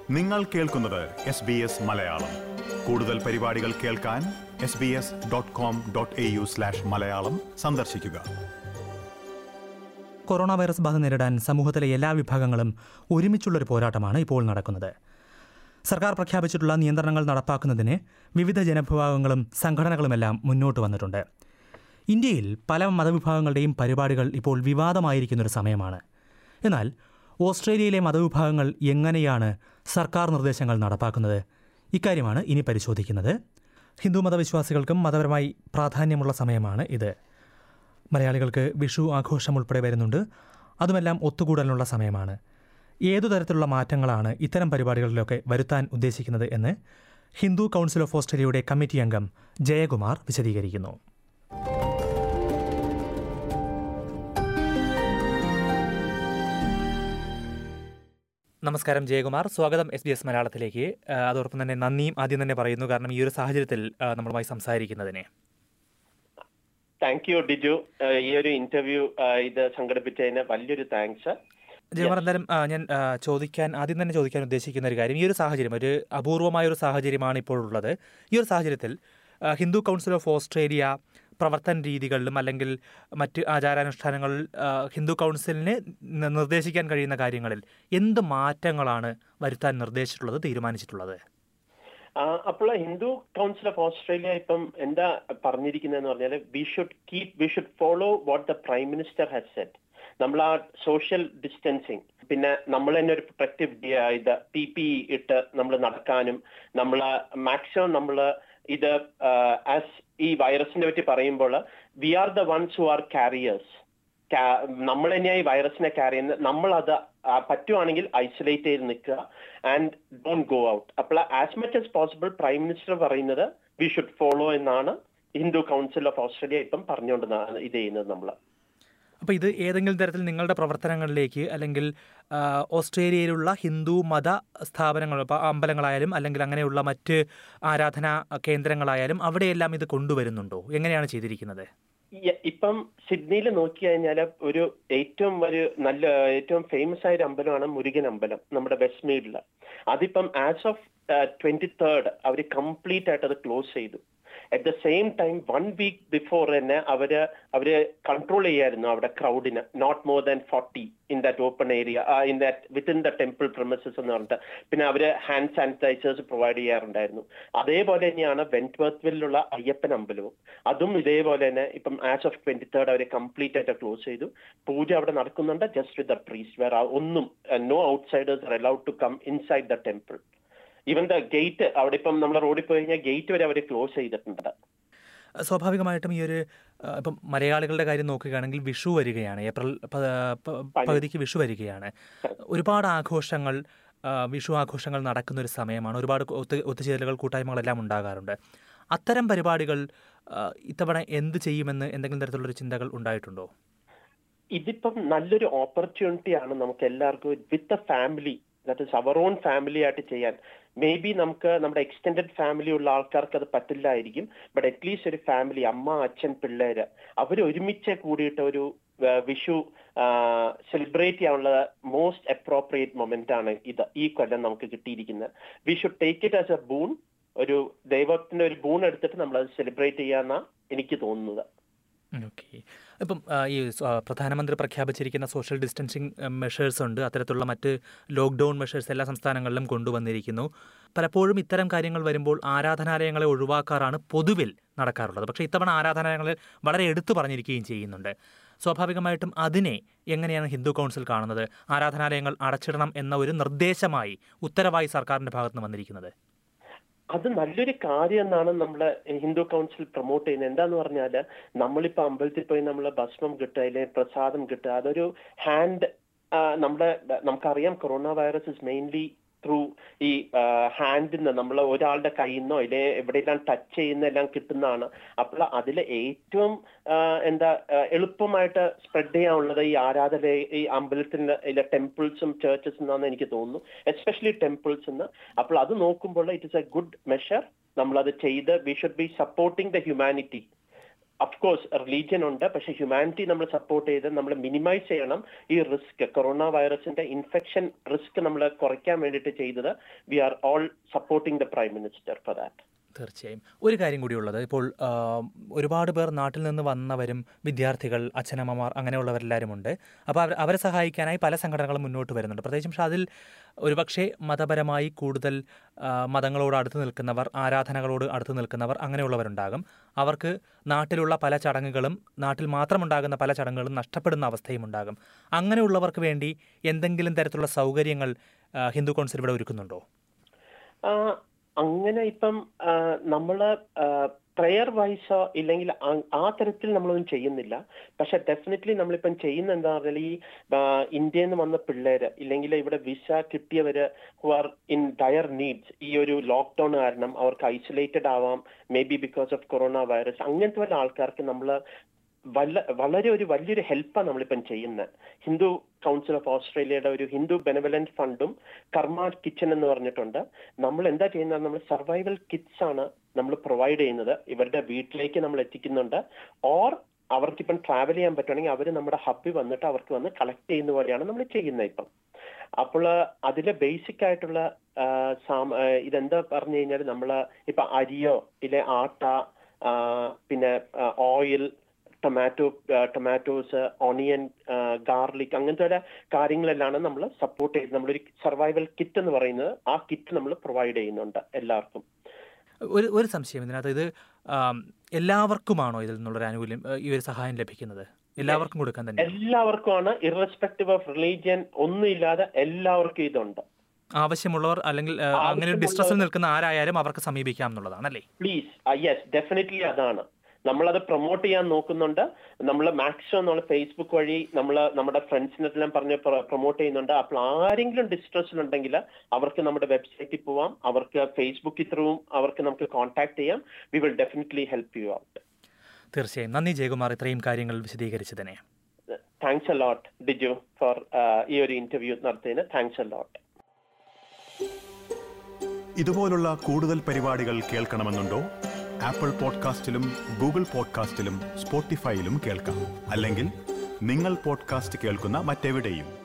നിങ്ങൾ കേൾക്കുന്നത് S B S Malayalam കൂടുതൽ പരിപാടികൾ കേൾക്കാൻ S B S dot com dot A U slash Malayalam സന്ദർശിക്കുക കൊറോണ വൈറസ് ബാധ നേരിടാൻ സമൂഹത്തിലെ എല്ലാ വിഭാഗങ്ങളും ഒരുമിച്ചുള്ളൊരു പോരാട്ടമാണ് ഇപ്പോൾ നടക്കുന്നത് സർക്കാർ പ്രഖ്യാപിച്ചിട്ടുള്ള നിയന്ത്രണങ്ങൾ നടപ്പാക്കുന്നതിന് വിവിധ ജനവിഭാഗങ്ങളും സംഘടനകളുമെല്ലാം മുന്നോട്ട് വന്നിട്ടുണ്ട് ഇന്ത്യയിൽ പല മതവിഭാഗങ്ങളുടെയും പരിപാടികൾ ഇപ്പോൾ വിവാദമായിരിക്കുന്നൊരു സമയമാണ് എന്നാൽ ഓസ്ട്രേലിയയിലെ മതവിഭാഗങ്ങൾ എങ്ങനെയാണ് സർക്കാർ നിർദ്ദേശങ്ങൾ നടപ്പാക്കുന്നത് ഇക്കാര്യമാണ് ഇനി പരിശോധിക്കുന്നത് ഹിന്ദു മതവിശ്വാസികൾക്കും മതപരമായി പ്രാധാന്യമുള്ള സമയമാണ് ഇത് മലയാളികൾക്ക് വിഷു ആഘോഷം ഉൾപ്പെടെ വരുന്നുണ്ട് അതുമെല്ലാം ഒത്തുകൂടലിനുള്ള സമയമാണ് ഏതു തരത്തിലുള്ള മാറ്റങ്ങളാണ് ഇത്തരം പരിപാടികളിലൊക്കെ വരുത്താൻ ഉദ്ദേശിക്കുന്നത് എന്ന് ഹിന്ദു കൗൺസിൽ ഓഫ് ഓസ്ട്രേലിയയുടെ കമ്മിറ്റി അംഗം ജയകുമാർ വിശദീകരിക്കുന്നു നമസ്കാരം ജയകുമാർ സ്വാഗതം എസ് ബി എസ് മലയാളത്തിലേക്ക് ആ, അതോടൊപ്പം തന്നെ നന്ദിയും ആദ്യം തന്നെ പറയുന്നു കാരണം ഈ ഒരു സാഹചര്യത്തിൽ ആ, നമ്മളുമായി സംസാരിക്കുന്നതിന് താങ്ക് യു ഡിജു ഏഹ് ഈ ഒരു ഇന്റർവ്യൂ ഏഹ് ഇത് സംഘടിപ്പിച്ചതിന് വലിയൊരു താങ്ക്സ് ജയകുമാർ എന്തായാലും ആ, ഞാൻ ആ, ചോദിക്കാൻ ആദ്യം തന്നെ ചോദിക്കാൻ ഉദ്ദേശിക്കുന്ന ഒരു കാര്യം ഈ ഒരു സാഹചര്യം ഒരു അപൂർവമായ ഒരു സാഹചര്യമാണ് ഇപ്പോൾ ഉള്ളത് ഈ ഒരു സാഹചര്യത്തിൽ ആ, ഹിന്ദു കൗൺസിൽ ഓഫ് ഓസ്ട്രേലിയ പ്രവർത്തന രീതികളിലും അല്ലെങ്കിൽ മറ്റ് ആചാരാനുഷ്ഠാനങ്ങൾ ആ, ഹിന്ദു കൗൺസിലിന് നി- നിർദ്ദേശിക്കാൻ കഴിയുന്ന കാര്യങ്ങളിൽ എന്ത് മാറ്റങ്ങളാണ് വരുത്താൻ നിർദ്ദേശിച്ചിട്ടുള്ളത് തീരുമാനിച്ചിട്ടുള്ളത് അപ്പോൾ ഹിന്ദു കൗൺസിൽ ഓഫ് ഓസ്ട്രേലിയ ഇപ്പം എന്താ പറഞ്ഞിരിക്കുന്നതെന്ന് പറഞ്ഞാൽ we should keep we should follow what the prime minister has set നമ്മൾ ആ സോഷ്യൽ ഡിസ്റ്റൻസിങ് പിന്നെ നമ്മൾ തന്നെ ഒരു പ്രൊട്ടക്റ്റീവ് ഇത് പി പി ഇട്ട് നമ്മൾ നടക്കാനും നമ്മൾ മാക്സിമം നമ്മൾ ഇത് ആസ് ഈ വൈറസിനെ പറ്റി പറയുമ്പോൾ we are the ones who are carriers നമ്മൾ തന്നെയായി വൈറസിനെ ക്യാരി ചെയ്യുന്നത് നമ്മൾ അത് പറ്റുവാണെങ്കിൽ ഐസൊലേറ്റ് ചെയ്ത് നിൽക്കുക ആൻഡ് ഡോണ്ട് ഗോ ഔട്ട് അപ്പോൾ as much as possible prime minister പറയുന്നത് വി ഷുഡ് ഫോളോ എന്നാണ് ഹിന്ദു കൗൺസിൽ ഓഫ് ഓസ്ട്രേലിയ ഇപ്പം പറഞ്ഞുകൊണ്ട് ന- ഇത് ചെയ്യുന്നത് നമ്മൾ അപ്പോൾ ഇത് ഏതെങ്കിലും തരത്തിൽ നിങ്ങളുടെ പ്രവർത്തനങ്ങളിലേക്ക് അല്ലെങ്കിൽ ആ, ഓസ്ട്രേലിയയിലുള്ള ഹിന്ദു മത സ്ഥാപനങ്ങൾ ഇപ്പോൾ അമ്പലങ്ങളായാലും അല്ലെങ്കിൽ അങ്ങനെയുള്ള മറ്റ് ആരാധനാ കേന്ദ്രങ്ങളായാലും അവിടെയെല്ലാം ഇത് കൊണ്ടുവരുന്നുണ്ടോ എങ്ങനെയാണ് ചെയ്തിരിക്കുന്നത് ഈ- ഇപ്പം സിഡ്നിയിൽ നോക്കി കഴിഞ്ഞാൽ ഒരു ഏറ്റവും ഒരു നല്ല ഏറ്റവും ഫേമസ് ആയ ഒരു അമ്പലമാണ് മുരുകൻ അമ്പലം നമ്മുടെ വെസ്റ്റ് മീഡിൽ അതിപ്പം ആസ് ഓഫ് ട്വന്റി തേർഡ് അവർ കംപ്ലീറ്റ് ആയിട്ട് അത് ക്ലോസ് ചെയ്തു at the same time one week before തന്നെ അവര് അവര് കൺട്രോൾ ചെയ്യായിരുന്നു അവിടെ ക്രൗഡിന് not more than forty in that open area in that within the temple premises എന്ന് പറഞ്ഞിട്ട് പിന്നെ അവര് ഹാൻഡ് സാനിറ്റൈസേഴ്സ് പ്രൊവൈഡ് ചെയ്യാറുണ്ടായിരുന്നു അതേപോലെ തന്നെയാണ് വെന്റ്വർത്തിലുള്ള അയ്യപ്പൻ അമ്പലവും അതും ഇതേപോലെ തന്നെ ഇപ്പം ആസ് ഓഫ് ട്വന്റി തേർഡ് അവരെ കംപ്ലീറ്റ് ആയിട്ട് ക്ലോസ് ചെയ്തു പൂജ അവിടെ നടക്കുന്നുണ്ട് ജസ്റ്റ് വിത്ത് ദ പ്രീസ്റ്റ് വേറെ ഒന്നും no outsiders are allowed to come inside the temple even the gate അവിടെ ഇപ്പം നമ്മൾ റോഡിൽ പോയി കഴിഞ്ഞാൽ ഗേറ്റ് വരെ അവർ ക്ലോസ് ചെയ്തിട്ടുണ്ട് സ്വാഭാവികമായിട്ടും ഈ ഒരു ആ, ഇപ്പം മലയാളികളുടെ കാര്യം നോക്കുകയാണെങ്കിൽ വിഷു വരികയാണ് ഏപ്രിൽ പ- പ- പകുതിക്ക് വിഷു വരികയാണ് ഒരുപാട് ആഘോഷങ്ങൾ ആ, വിഷു ആഘോഷങ്ങൾ നടക്കുന്ന ഒരു സമയമാണ് ഒരുപാട് ഒത്തു ഒത്തുചേരലുകൾ കൂട്ടായ്മകളെല്ലാം ഉണ്ടാകാറുണ്ട് അത്തരം പരിപാടികൾ ആ, ഇത്തവണ എന്ത് ചെയ്യുമെന്ന് എന്തെങ്കിലും തരത്തിലുള്ളൊരു ചിന്തകൾ ഉണ്ടായിട്ടുണ്ടോ ഇതിപ്പം നല്ലൊരു ഓപ്പർച്യൂണിറ്റി ആണ് നമുക്ക് എല്ലാവർക്കും with a family that is our own family ആയിട്ട് ചെയ്യാൻ മേ ബി നമുക്ക് നമ്മുടെ എക്സ്റ്റെൻഡഡ് ഫാമിലി ഉള്ള ആൾക്കാർക്ക് അത് പറ്റില്ലായിരിക്കും ബട്ട് അറ്റ്ലീസ്റ്റ് ഒരു ഫാമിലി അമ്മ അച്ഛൻ പിള്ളേര് അവർ ഒരുമിച്ച് കൂടിയിട്ട് ഒരു ആ, വിഷു സെലിബ്രേറ്റ് ചെയ്യാനുള്ള മോസ്റ്റ് അപ്രോപ്രിയേറ്റ് മൊമെന്റ് ആണ് ഇത് ഈ കൊല്ലം നമുക്ക് കിട്ടിയിരിക്കുന്നത് we should take it as a boon ഒരു ദൈവത്തിന്റെ ഒരു ബൂൺ എടുത്തിട്ട് നമ്മൾ അത് സെലിബ്രേറ്റ് ചെയ്യാന്നാ എനിക്ക് തോന്നുന്നത് ഓക്കെ ഇപ്പം ആ, ഈ സ്വ- പ്രധാനമന്ത്രി പ്രഖ്യാപിച്ചിരിക്കുന്ന സോഷ്യൽ ഡിസ്റ്റൻസിങ് മെഷേഴ്സ് ഉണ്ട് അത്തരത്തിലുള്ള മറ്റ് ലോക്ക്ഡൗൺ മെഷേഴ്സ് എല്ലാ സംസ്ഥാനങ്ങളിലും കൊണ്ടുവന്നിരിക്കുന്നു പലപ്പോഴും ഇത്തരം കാര്യങ്ങൾ വരുമ്പോൾ ആരാധനാലയങ്ങളെ ഒഴിവാക്കാറാണ് പൊതുവിൽ നടക്കാറുള്ളത് പക്ഷേ ഇത്തവണ ആരാധനാലയങ്ങളിൽ വളരെ എടുത്തു പറഞ്ഞിരിക്കുകയും ചെയ്യുന്നുണ്ട് സ്വാഭാവികമായിട്ടും അതിനെ എങ്ങനെയാണ് ഹിന്ദു കൗൺസിൽ കാണുന്നത് ആരാധനാലയങ്ങൾ അടച്ചിടണം എന്ന ഒരു നിർദ്ദേശമായി ഉത്തരവായി സർക്കാരിൻ്റെ ഭാഗത്ത് നിന്ന് വന്നിരിക്കുന്നത് അത് നല്ലൊരു കാര്യം എന്നാണ് നമ്മള് ഹിന്ദു കൗൺസിൽ പ്രൊമോട്ട് ചെയ്യുന്നത് എന്താന്ന് പറഞ്ഞാല് നമ്മളിപ്പോ അമ്പലത്തിൽ പോയി നമ്മൾ ഭസ്മം കിട്ടുക അല്ലെങ്കിൽ പ്രസാദം കിട്ടുക അതൊരു ഹാൻഡ് നമ്മുടെ നമുക്കറിയാം corona virus is mainly through ഈ ഹാൻഡിൽ നിന്ന് നമ്മൾ ഒരാളുടെ കയ്യിൽ നിന്നോ ഇല്ലെ എവിടെയെല്ലാം ടച്ച് ചെയ്യുന്ന എല്ലാം കിട്ടുന്നതാണ് അപ്പോൾ അതിൽ ഏറ്റവും ആ, എന്താ ആ, എളുപ്പമായിട്ട് സ്പ്രെഡ് ചെയ്യാനുള്ളത് ഈ ആരാധന ഈ അമ്പലത്തിന്റെ ടെമ്പിൾസും ചേർച്ചസും എന്നാണ് എനിക്ക് തോന്നുന്നു എസ്പെഷ്യലി ടെമ്പിൾസ് എന്ന് അപ്പോൾ അത് നോക്കുമ്പോൾ it is a good measure നമ്മളത് ചെയ്ത് we should be supporting the humanity of course religion ഉണ്ട് പക്ഷെ ഹ്യൂമാനിറ്റി നമ്മൾ സപ്പോർട്ട് ചെയ്ത് നമ്മൾ മിനിമൈസ് ചെയ്യണം ഈ റിസ്ക് കൊറോണ വൈറസിന്റെ ഇൻഫെക്ഷൻ റിസ്ക് നമ്മൾ കുറയ്ക്കാൻ വേണ്ടിയിട്ട് ചെയ്തത് we are all supporting the prime minister for that തീർച്ചയായും ഒരു കാര്യം കൂടിയുള്ളത് ഇപ്പോൾ ആ, ഒരുപാട് പേർ നാട്ടിൽ നിന്ന് വന്നവരും വിദ്യാർത്ഥികൾ അച്ഛനമ്മമാർ അങ്ങനെയുള്ളവരെല്ലാവരും ഉണ്ട് അപ്പോൾ അവർ അവരെ സഹായിക്കാനായി പല സംഘടനകളും മുന്നോട്ട് വരുന്നുണ്ട് പ്രത്യേകിച്ചും പക്ഷേ അതിൽ ഒരുപക്ഷെ മതപരമായി കൂടുതൽ ആ, മതങ്ങളോട് അടുത്ത് നിൽക്കുന്നവർ ആരാധനകളോട് അടുത്ത് നിൽക്കുന്നവർ അങ്ങനെയുള്ളവരുണ്ടാകും അവർക്ക് നാട്ടിലുള്ള പല ചടങ്ങുകളും നാട്ടിൽ മാത്രമുണ്ടാകുന്ന പല ചടങ്ങുകളും നഷ്ടപ്പെടുന്ന അവസ്ഥയും ഉണ്ടാകും അങ്ങനെയുള്ളവർക്ക് വേണ്ടി എന്തെങ്കിലും തരത്തിലുള്ള സൗകര്യങ്ങൾ ആ, ഹിന്ദു കൗൺസിൽ ഇവിടെ ഒരുക്കുന്നുണ്ടോ ആ, അങ്ങനെ ഇപ്പം ആ, നമ്മള് പ്രെയർ വൈസോ ഇല്ലെങ്കിൽ ആ- ആ തരത്തിൽ നമ്മളൊന്നും ചെയ്യുന്നില്ല പക്ഷെ ഡെഫിനറ്റ്ലി നമ്മളിപ്പം ചെയ്യുന്ന എന്താ പറഞ്ഞാൽ ഈ ആ, ഇന്ത്യയിൽ നിന്ന് വന്ന പിള്ളേര് ഇല്ലെങ്കിൽ ഇവിടെ വിസ കിട്ടിയവര് who are in dire needs ഈ ഒരു ലോക്ക്ഡൌൺ കാരണം അവർക്ക് ഐസൊലേറ്റഡ് ആവാം may be because of corona virus അങ്ങനത്തെ വല്ല ആൾക്കാർക്ക് നമ്മൾ വല്ല വളരെ ഒരു വലിയൊരു ഹെൽപ്പാണ് നമ്മളിപ്പം ചെയ്യുന്നത് ഹിന്ദു കൗൺസിൽ ഓഫ് ഓസ്ട്രേലിയയുടെ ഒരു ഹിന്ദു ബെനവലന്റ് ഫണ്ടും കർമ്മ കിച്ചൺ എന്ന് പറഞ്ഞിട്ടുണ്ട് നമ്മൾ എന്താ ചെയ്യുന്നത് നമ്മൾ സർവൈവൽ കിറ്റ്സ് ആണ് നമ്മൾ പ്രൊവൈഡ് ചെയ്യുന്നത് ഇവരുടെ വീട്ടിലേക്ക് നമ്മൾ എത്തിക്കുന്നുണ്ട് ഓർ അവർക്കിപ്പം ട്രാവൽ ചെയ്യാൻ പറ്റുവാണെങ്കിൽ അവർ നമ്മുടെ ഹബ്ബിൽ വന്നിട്ട് അവർക്ക് വന്ന് കളക്ട് ചെയ്യുന്ന പോലെയാണ് നമ്മൾ ചെയ്യുന്നത് ഇപ്പം അപ്പോൾ അതിലെ ബേസിക് ആയിട്ടുള്ള ആ, സാമ- ആ, ഇതെന്താ പറഞ്ഞു കഴിഞ്ഞാൽ നമ്മൾ ഇപ്പൊ അരിയോ ഇല്ലെ ആട്ട ആ, പിന്നെ oil tomato tomatoes onion garlic അങ്ങനത്തെ ഉള്ള കാര്യങ്ങളെല്ലാം നമ്മൾ സപ്പോർട്ട് ചെയ്ത് നമ്മളൊരു സർവൈവൽ കിറ്റ് എന്ന് പറയുന്നത് ആ കിറ്റ് നമ്മൾ പ്രൊവൈഡ് ചെയ്യുന്നുണ്ട് എല്ലാവർക്കും ഒരു ഒരു സംശയം ഇതിനകത്ത് ഇത് ആം, എല്ലാവർക്കുമാണോ ഇതിൽ നിന്നുള്ളൊരു ആനുകൂല്യം ഏഹ്, ഈ ഒരു സഹായം ലഭിക്കുന്നത് എല്ലാവർക്കും കൊടുക്കാൻ തന്നെ എല്ലാവർക്കുമാണ് ഇറസ്പെക്റ്റീവ് ഓഫ് റിലീജിയൻ ഒന്നുമില്ലാതെ എല്ലാവർക്കും ഇതുണ്ട് ആവശ്യമുള്ളവർ അല്ലെങ്കിൽ ഏഹ്, അങ്ങനെ ഒരു ആവശ്യമുള്ളവർ- ഡിസ്ട്രസ്സിൽ നിൽക്കുന്ന ആരായാലും അവർക്ക് സമീപിക്കാം എന്നുള്ളതാണ് അല്ലേ പ്ലീസ് യെസ് ഡെഫിനറ്റ്ലി അതാണ് നമ്മളത് പ്രൊമോട്ട് ചെയ്യാൻ നോക്കുന്നുണ്ട് നമ്മൾ മാക്സിമം നമ്മൾ ഫേസ്ബുക്ക് വഴി നമ്മൾ നമ്മുടെ ഫ്രണ്ട്സിനെല്ലാം പറഞ്ഞ് പ്രൊമോട്ട് ചെയ്യുന്നുണ്ട് അപ്പോൾ ആരെങ്കിലും ഡിസ്ട്രസ്സിലുണ്ടെങ്കിൽ അവർക്ക് നമ്മുടെ വെബ്സൈറ്റിൽ പോവാം അവർക്ക് ഫേസ്ബുക്ക് ത്രൂവും അവർക്ക് നമുക്ക് കോൺടാക്ട് ചെയ്യാം we will definitely help you out തീർച്ചയായും നന്ദി ജയകുമാർ ഇത്രയും കാര്യങ്ങൾ വിശദീകരിച്ചതിനെ thanks a lot Diju for ഈ ഒരു ഇന്റർവ്യൂ നടത്തിയതിന് താങ്ക്സ് അ ലോട്ട് ഇതുപോലുള്ള കൂടുതൽ പരിപാടികൾ കേൾക്കണമെന്നുണ്ടോ ആപ്പിൾ പോഡ്കാസ്റ്റിലും ഗൂഗിൾ പോഡ്കാസ്റ്റിലും സ്പോട്ടിഫൈയിലും കേൾക്കാം അല്ലെങ്കിൽ നിങ്ങൾ പോഡ്കാസ്റ്റ് കേൾക്കുന്ന മറ്റെവിടെയും